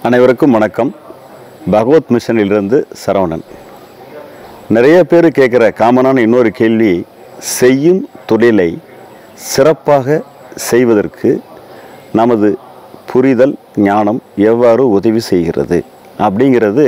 அனைவருக்கும் வணக்கம் பகவத் மிஷனிலிருந்து சரவணன் நிறைய பேர் கேட்குற காமனான இன்னொரு கேள்வி செய்யும் தொழிலை சிறப்பாக செய்வதற்கு நமது புரிதல் ஞானம் எவ்வாறு உதவி செய்கிறது அப்படிங்கிறது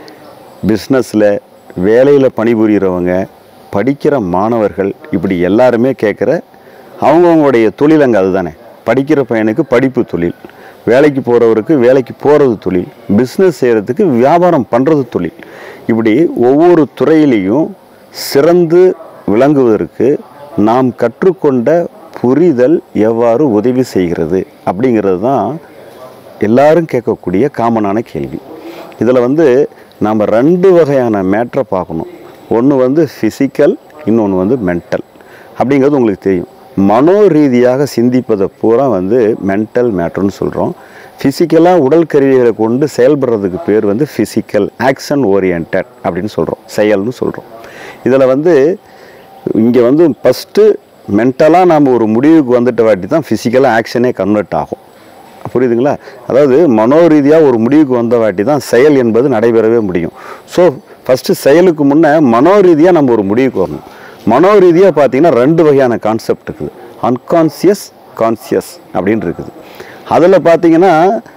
பிஸ்னஸில் வேலையில் பணிபுரிகிறவங்க படிக்கிற மாணவர்கள் இப்படி எல்லாருமே கேட்குற அவங்கவுங்களுடைய தொழில் அங்கே அதுதானே படிக்கிற பையனுக்கு படிப்பு தொழில் வேலைக்கு போகிறவருக்கு வேலைக்கு போகிறது தொழில் பிஸ்னஸ் செய்கிறதுக்கு வியாபாரம் பண்ணுறது தொழில் இப்படி ஒவ்வொரு துறையிலையும் சிறந்து விளங்குவதற்கு நாம் கற்றுக்கொண்ட புரிதல் எவ்வாறு உதவி செய்கிறது அப்படிங்கிறது தான் எல்லாரும் கேட்கக்கூடிய காமனான கேள்வி இதில் வந்து நாம் ரெண்டு வகையான மேட்ரை பார்க்கணும் ஒன்று வந்து ஃபிசிக்கல் இன்னொன்று வந்து மென்டல் அப்படிங்கிறது உங்களுக்கு தெரியும் மனோ ரீதியாக சிந்திப்பதை பூரா வந்து மென்டல் மேட்டர்னு சொல்கிறோம் ஃபிசிக்கலாக உடல் கருவிகளை கொண்டு செயல்படுறதுக்கு பேர் வந்து ஃபிசிக்கல் ஆக்ஷன் ஓரியன்ட் அப்படின்னு சொல்கிறோம் செயல்னு சொல்கிறோம் இதில் வந்து இங்கே வந்து ஃபஸ்ட்டு மென்டலாக நம்ம ஒரு முடிவுக்கு வந்துட்ட வாட்டி தான் ஃபிசிக்கலாக ஆக்ஷனே கன்வெர்ட் ஆகும் புரியுதுங்களா அதாவது மனோ ரீதியாக ஒரு முடிவுக்கு வந்த வாட்டி தான் செயல் என்பது நடைபெறவே முடியும் ஸோ ஃபஸ்ட்டு செயலுக்கு முன்னே மனோ ரீதியாக நம்ம ஒரு முடிவுக்கு வரணும் மனோ ரீதியாக பார்த்தீங்கன்னா ரெண்டு வகையான கான்செப்ட் இருக்குது அன்கான்சியஸ் கான்சியஸ் அப்படின்னு இருக்குது அதில் பார்த்தீங்கன்னா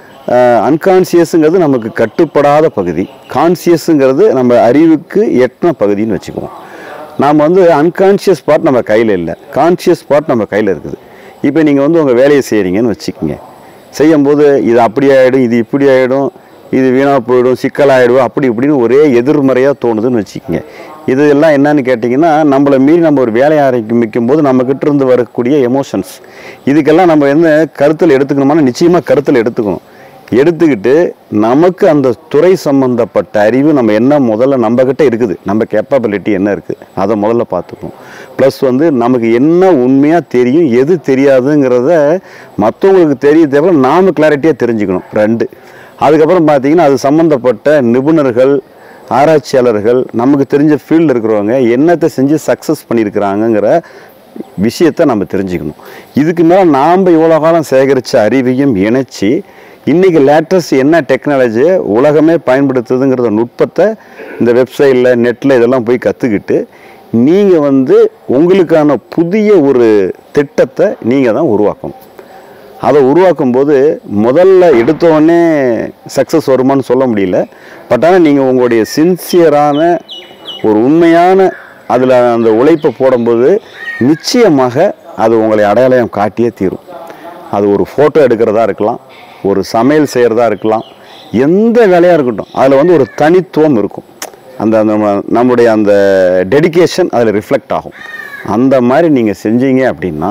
அன்கான்சியஸுங்கிறது நமக்கு கட்டுப்படாத பகுதி கான்சியஸுங்கிறது நம்ம அறிவுக்கு எட்டின பகுதின்னு வச்சுக்குவோம் நாம் வந்து அன்கான்ஷியஸ் பார்ட் நம்ம கையில் இல்லை கான்ஷியஸ் பார்ட் நம்ம கையில் இருக்குது இப்போ நீங்கள் வந்து உங்கள் வேலையை செய்கிறீங்கன்னு வச்சுக்கோங்க செய்யும்போது இது அப்படி ஆகிடும் இது இப்படி ஆகிடும் இது வீணாக போயிடும் சிக்கலாகிடும் அப்படி இப்படின்னு ஒரே எதிர்மறையாக தோணுதுன்னு வச்சுக்கோங்க இது எல்லாம் என்னன்னு கேட்டிங்கன்னா நம்மளை மீறி நம்ம ஒரு வேலையை ஆரம்பிக்கும் போது நம்மக்கிட்ட இருந்து வரக்கூடிய எமோஷன்ஸ் இதுக்கெல்லாம் நம்ம என்ன கருத்தில் எடுத்துக்கணுமானா நிச்சயமாக கருத்தில் எடுத்துக்கணும் எடுத்துக்கிட்டு நமக்கு அந்த துறை சம்பந்தப்பட்ட அறிவு நம்ம என்ன முதல்ல நம்மக்கிட்ட இருக்குது நம்ம கேப்பபிலிட்டி என்ன இருக்குது அதை முதல்ல பார்த்துக்கணும் ப்ளஸ் வந்து நமக்கு என்ன உண்மையாக தெரியும் எது தெரியாதுங்கிறத மற்றவங்களுக்கு தெரிய தேவை நாம் கிளாரிட்டியாக தெரிஞ்சுக்கணும் ரெண்டு அதுக்கப்புறம் பார்த்தீங்கன்னா அது சம்மந்தப்பட்ட நிபுணர்கள் ஆராய்ச்சியாளர்கள் நமக்கு தெரிஞ்ச ஃபீல்டில் இருக்கிறவங்க என்னத்தை செஞ்சு சக்ஸஸ் பண்ணியிருக்கிறாங்கங்கிற விஷயத்தை நம்ம தெரிஞ்சுக்கணும் இதுக்கு மேலே நாம் இவ்வளோ காலம் சேகரித்த அறிவையும் இணைச்சி இன்றைக்கி லேட்டஸ்ட் என்ன டெக்னாலஜி உலகமே பயன்படுத்துதுங்கிறத நுட்பத்தை இந்த வெப்சைட்டில் நெட்டில் இதெல்லாம் போய் கற்றுக்கிட்டு நீங்கள் வந்து உங்களுக்கான புதிய ஒரு திட்டத்தை நீங்கள் தான் உருவாக்கணும் அதை உருவாக்கும் போது முதல்ல எடுத்தோடனே சக்ஸஸ் வருமான்னு சொல்ல முடியல பட் ஆனால் நீங்கள் உங்களுடைய சின்சியரான ஒரு உண்மையான அதில் அந்த உழைப்பை போடும்போது நிச்சயமாக அது உங்களை அடையாளம் காட்டியே தீரும் அது ஒரு ஃபோட்டோ எடுக்கிறதா இருக்கலாம் ஒரு சமையல் செய்கிறதா இருக்கலாம் எந்த வேலையாக இருக்கட்டும் அதில் வந்து ஒரு தனித்துவம் இருக்கும் அந்த நம்ம நம்முடைய அந்த டெடிகேஷன் அதில் ரிஃப்ளெக்ட் ஆகும் அந்த மாதிரி நீங்கள் செஞ்சீங்க அப்படின்னா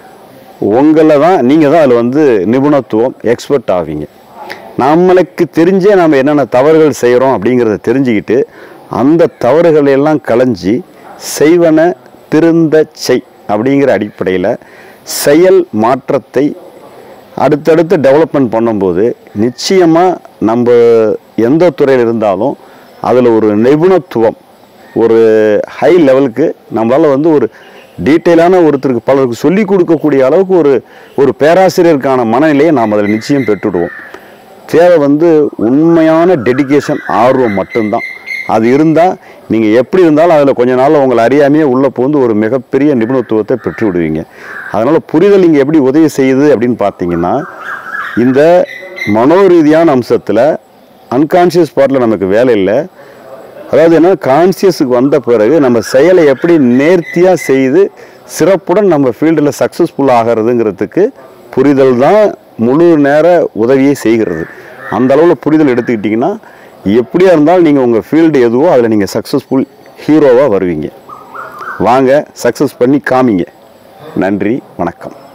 உங்களை தான் நீங்கள் தான் அதில் வந்து நிபுணத்துவம் எக்ஸ்பர்ட் ஆவீங்க நம்மளுக்கு தெரிஞ்சே நம்ம என்னென்ன தவறுகள் செய்கிறோம் அப்படிங்கிறத தெரிஞ்சுக்கிட்டு அந்த தவறுகளை எல்லாம் களைஞ்சி செய்வன திருந்த செய் அப்படிங்கிற அடிப்படையில் செயல் மாற்றத்தை அடுத்தடுத்து டெவலப்மெண்ட் பண்ணும்போது நிச்சயமாக நம்ம எந்த துறையில் இருந்தாலும் அதில் ஒரு நிபுணத்துவம் ஒரு ஹை லெவலுக்கு நம்மளால் வந்து ஒரு டீட்டெயிலான ஒருத்தருக்கு பலருக்கு சொல்லிக் கொடுக்கக்கூடிய அளவுக்கு ஒரு ஒரு பேராசிரியருக்கான மனநிலையை நாம் அதில் நிச்சயம் பெற்றுடுவோம் தேவை வந்து உண்மையான டெடிகேஷன் ஆர்வம் மட்டும்தான் அது இருந்தால் நீங்கள் எப்படி இருந்தாலும் அதில் கொஞ்ச நாள் உங்களை அறியாமையே உள்ளே புகுந்து ஒரு மிகப்பெரிய நிபுணத்துவத்தை பெற்று விடுவீங்க அதனால் புரிதல் இங்கே எப்படி உதவி செய்யுது அப்படின்னு பார்த்தீங்கன்னா இந்த மனோரீதியான அம்சத்தில் அன்கான்ஷியஸ் பார்ட்டில் நமக்கு வேலை இல்லை அதாவது என்ன கான்சியஸுக்கு வந்த பிறகு நம்ம செயலை எப்படி நேர்த்தியாக செய்து சிறப்புடன் நம்ம ஃபீல்டில் சக்ஸஸ்ஃபுல் ஆகிறதுங்கிறதுக்கு புரிதல் தான் முழு நேர உதவியை செய்கிறது அந்த அளவில் புரிதல் எடுத்துக்கிட்டிங்கன்னா எப்படியா இருந்தாலும் நீங்கள் உங்கள் ஃபீல்டு எதுவோ அதில் நீங்கள் சக்ஸஸ்ஃபுல் ஹீரோவாக வருவீங்க வாங்க சக்ஸஸ் பண்ணி காமிங்க நன்றி வணக்கம்